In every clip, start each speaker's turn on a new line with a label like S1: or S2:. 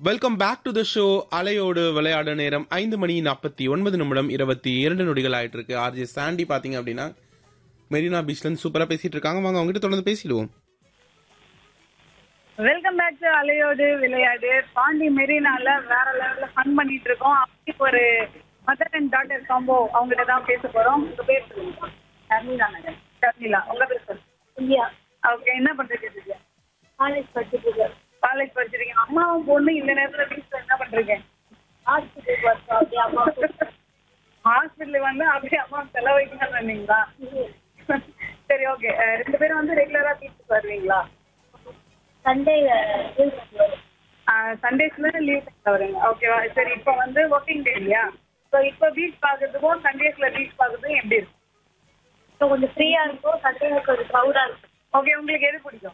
S1: Welcome back to the show அலையோடு விளையாட நேரம் ஐந்து மணி நாற்பத்தி ஒன்பது நிமிடம் இருபத்தி இரண்டு நொடிகள் ஆயிட்டு இருக்கு ஆர்ஜே சாண்டி பாத்தீங்க அப்படின்னா மெரினா பீச்ல இருந்து சூப்பரா பேசிட்டு இருக்காங்க வாங்க அவங்ககிட்ட தொடர்ந்து பேசிடுவோம்
S2: வெல்கம் பேக் டு அலையோடு விளையாடு பாண்டி மெரினால வேற லெவல்ல ஃபன் பண்ணிட்டு இருக்கோம் அப்படி ஒரு மதர் அண்ட் டாட்டர் காம்போ அவங்ககிட்ட தான் பேச போறோம் உங்க பேர் சொல்லுங்க ஷர்மிளா நகர் ஷர்மிளா உங்க பேர் சொல்லுங்க
S3: இந்தியா
S2: ஓகே என்ன பண்றீங்க திவ்யா
S3: காலேஜ் படிச்சுட்டு இருக்கேன்
S2: காலேஜ் படிச்சிருக்கீங்க அம்மாவும் பொண்ணு இந்த நேரத்துல வீட்டுல என்ன பண்றீங்க
S3: ஹாஸ்பிட்டல் ஒர்க் அப்படியே அம்மா
S2: ஹாஸ்பிட்டலுக்கு வந்து அப்படியே அம்மா செலவழிக்கணும்னு சொன்னீங்களா சரி ஓகே ரெண்டு பேரும் வந்து ரெகுலரா வீட்டுக்கு வருவீங்களா
S3: சண்டே
S2: சண்டேஸ்ல லீவ் வருங்க ஓகேவா சரி இப்போ வந்து ஒர்க்கிங் டே இல்லையா ஸோ இப்போ பீச் பார்க்கறதுக்கும் சண்டேஸ்ல பீச் பார்க்கறதுக்கும் எப்படி இருக்கும்
S3: இப்போ கொஞ்சம் ஃப்ரீயா இருக்கும் சண்டே கொஞ்சம் க்ரௌடா இருக்கும்
S2: ஓகே உங்களுக்கு எது பிடிக்கும்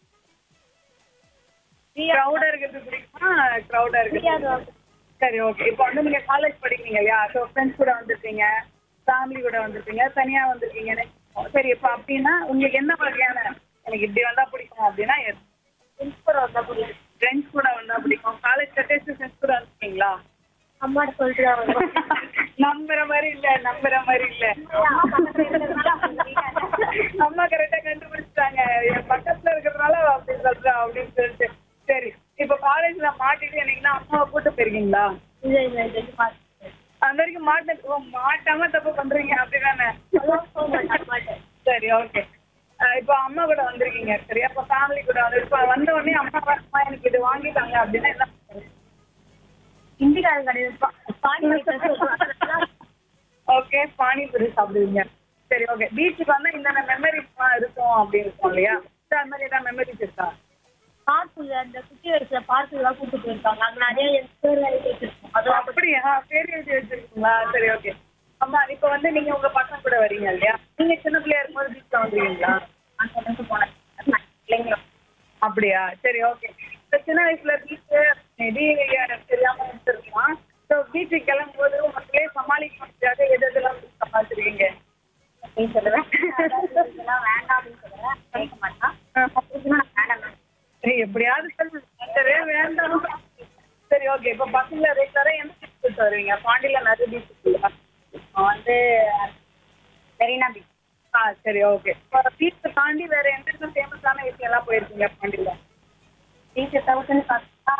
S2: க்ரௌடா இருக்கிறது பிடிக்குமா க்ரௌடா
S3: ஃப்ரீயா
S2: இருக்கிறது
S3: இருக்கும்
S2: சரி ஓகே இப்போ வந்து நீங்க காலேஜ் படிக்கிறீங்க இல்லையா ஸோ ஃப்ரெண்ட்ஸ் கூட வந்திருக்கீங்க ஃபேமிலி கூட வந்திருக்கீங்க தனியா வந்திருக்கீங்கன்னு சரி இப்போ அப்படின்னா உங்களுக்கு என்ன வகையான எனக்கு இப்படி வந்தா பிடிக்கும் அப்படின்னா
S3: ஃப்ரெண்ட்ஸ் கூட வந்தா புரியுது
S2: ஃப்ரெண்ட்ஸ் கூட வந்தா பிடிக்கும் காலேஜ் கட்டேஜ் ஃப்ரெண்ட்ஸ் கூட வந்திருக்கீங்களா
S3: அம்மாட்ட சொல்லிட்டு தான் வருவோம்
S2: நம்புற மாதிரி இல்ல நம்புற மாதிரி இல்ல
S3: அம்மா பக்கத்துல இருக்கிறதுனால அவங்க வீட்டாண்ட.
S2: அம்மா கரெக்டா கண்டுபிடிச்சிட்டாங்க என் பக்கத்துல இருக்கிறதுனால அவ அப்படி சொல்றா அப்படின்னு சொல்லிட்டு சரி இப்ப காலேஜ்ல மாட்டிட்டு என்னைக்குன்னா அம்மாவை கூட்டு போயிருக்கீங்களா
S3: இல்ல இல்ல இது வந்து பார்த்து
S2: அந்த வரைக்கும் மாட்ட ஓ, மாட்டாம தப்பு பண்றீங்க அப்படிதானே
S3: அதான் போக மாட்டேன் மாட்டேன்
S2: சரி ஓகே இப்போ அம்மா கூட வந்திருக்கீங்க சரி அப்ப ஃபேமிலி கூட வந்து இப்போ வந்த உடனே அம்மா அம்மா எனக்கு இது வாங்கிட்டாங்க அப்படின்னா என்ன பண்றது?
S3: ஹிந்திக்காரன் கிடையாது பா- பாண்டி வீட்டுல சொல்லுவாங்க.
S2: ஓகே பானிபூரி சாப்பிடுவீங்க சரி ஓகே பீச்சுக்கு வந்தா இந்த மெமரிஸ் இருக்கும் அப்படின்னு இருக்கும் இல்லையா So, அது மாதிரி ஏதாவது மெமரிஸ் இருக்கா
S3: பார்க்குல அந்த குட்டி வயசுல பார்க்குல எல்லாம் கூட்டு போயிருக்காங்க அங்க நிறைய பேர் வச்சிருக்கோம் அதுவும் அப்படி
S2: அப்படியா பேர் எழுதி வச்சிருக்கீங்களா சரி ஓகே அம்மா இப்போ வந்து நீங்க உங்க பசங்க கூட வரீங்க இல்லையா நீங்க சின்ன பிள்ளையா இருக்கும்போது பீச்ல வந்துருக்கீங்களா
S3: அந்த இடத்துக்கு போனேன் பிள்ளைங்களும்
S2: அப்படியா சரி ஓகே இப்போ சின்ன வயசுல பீச் மேபி தெரியாம இருந்திருக்கலாம் ஸோ பீச்சுக்கு கிளம்பும் போது உங்க பிள்ளைய சமாளிக்க முடியாத எது எதெல்லாம் சமாளிச்சிருக்கீங்க
S3: அப்படின்னு சொல்லுவேன் அதாவது இதெல்லாம் வேண்டாம் அப்படின்னு சொல்லுவேன் கேட்க மாட்டான் அப்படி சொன்னா நான் வேண்டாம்
S2: சரி எப்படியாவது சொல்லு. வேண்டவே வேண்டாம் சரி ஓகே இப்போ பசங்க ரெகுலரா எந்த பீச் வருவீங்க பாண்டியில நிறைய பீச் இருக்குல்ல
S3: நான் வந்து மெரினா பீச்
S2: ஆ சரி ஓகே பீச்சை தாண்டி வேற எந்தெந்த ஃபேமஸான விஷயம் எல்லாம் போயிருக்கீங்க பாண்டியில
S3: பீச் தௌசண்ட் பார்த்தா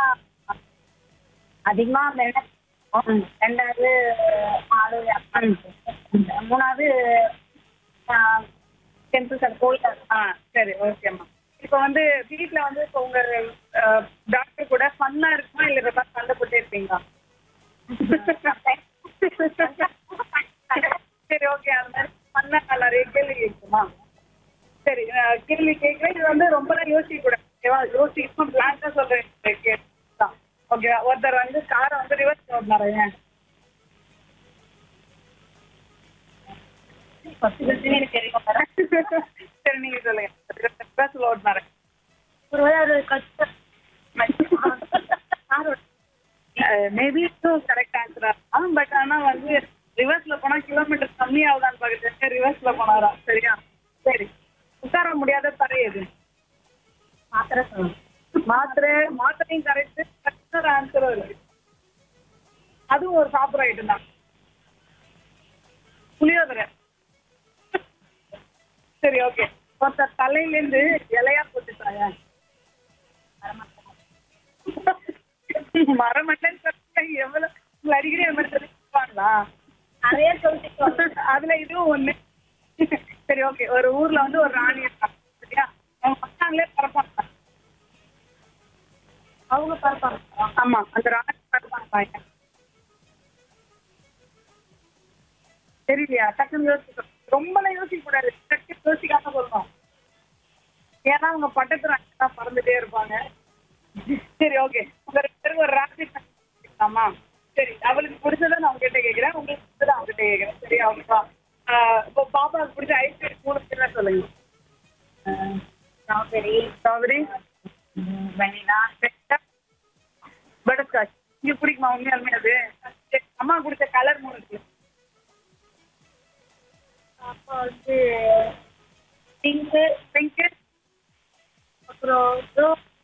S3: அதிகமாக மெரினா ரெண்டாவது மாலு மூணாவது டெம்பிள்ஸ் அது கோயில்
S2: ஆ சரி ஓகேம்மா இப்போ வந்து வீட்டில் வந்து இப்போ உங்க டாக்டர் கூட ஃபன்னா இருக்குமா இல்லை ஏதாவது சண்டை போட்டே இருப்பீங்களா சரி ஓகே அது மாதிரி ஃபன்னா நிறைய கேள்வி கேட்குமா சரி நான் கேள்வி கேட்குறேன் இது வந்து ரொம்ப நேரம் யோசிக்க கூடாது ஓகேவா யோசிக்கணும் பிளான்ஸாக சொல்கிறேன் கேட்கலாம் ஓகேவா ஒருத்தர் வந்து காரை வந்து ரிவர்ஸ் ஓடினாருங்க
S3: எனக்கு தெரியும்
S2: சரி நீங்க சொல்லுங்க ரிவர்ஸ் ஓடினாரு
S3: ஒருவேளை ஒரு கஷ்டம்
S2: மேபி இதுவும் கரெக்ட் ஆன்சரா இருக்கும் பட் ஆனா வந்து ரிவர்ஸ்ல போனா கிலோமீட்டர் கம்மி ஆகுதான்னு பாக்குறது ரிவர்ஸ்ல போனாரா சரியா சரி உட்கார முடியாத தரை எது
S3: மாத்திரை சொல்லணும்
S2: மாத்திரை மாத்திரையும் கரெக்ட் கரெக்டான ஆன்சரும் இருக்கு அதுவும் ஒரு சாப்பிட்ற ஐட்டம் தான் புளியோதரை சரி ஓகே ஒருத்தர் தலையிலேருந்து இலையா போட்டுட்டாங்க மரமட்டன் எவ்வளவு உங்களை அடிக்கடி அது மாதிரி சொல்லிப்பாங்களா
S3: நிறைய சொல்லிட்டு
S2: அதுல இதுவும் ஒண்ணு சரி ஓகே ஒரு ஊர்ல வந்து ஒரு ராணி இருக்காங்க சரியா அவங்க பசங்களே பறப்பாங்க
S3: அவங்க பார்ப்பாங்க
S2: ஆமா அந்த ராணி பறப்பாங்க தெரியலையா டக்குன்னு யோசிக்க ரொம்பலாம் யோசிக்க கூடாது டக்குன்னு யோசிக்காம சொல்லணும் ஏன்னா அவங்க பட்டத்து ராணி தான் பறந்துட்டே இருப்பாங்க சரி ஓகே உங்க ரெண்டு பேருக்கு ஒரு ராசி ஆமா சரி அவளுக்கு பிடிச்சதை நான் உங்ககிட்ட கேட்கிறேன் உங்களுக்கு பிடிச்சதை அவங்ககிட்ட கேட்கிறேன் சரியா ஓகேவா ஆஹ் இப்போ பாப்பாவுக்கு பிடிச்ச ஐஸ்கிரீம் மூணு பேர் சொல்லுங்க
S3: ஸ்ட்ராபெரி
S2: ஸ்ட்ராபெரி
S3: வெனிலா
S2: பட்டர்ஸ்காட்ச் உங்களுக்கு பிடிக்குமா உண்மையாலுமே அது சரி, அம்மா பிடிச்ச கலர் மூணு இருக்கு
S3: அப்போ வந்து பிங்க்கு
S2: பிங்க்கு
S3: அப்புறம் ரோஸ்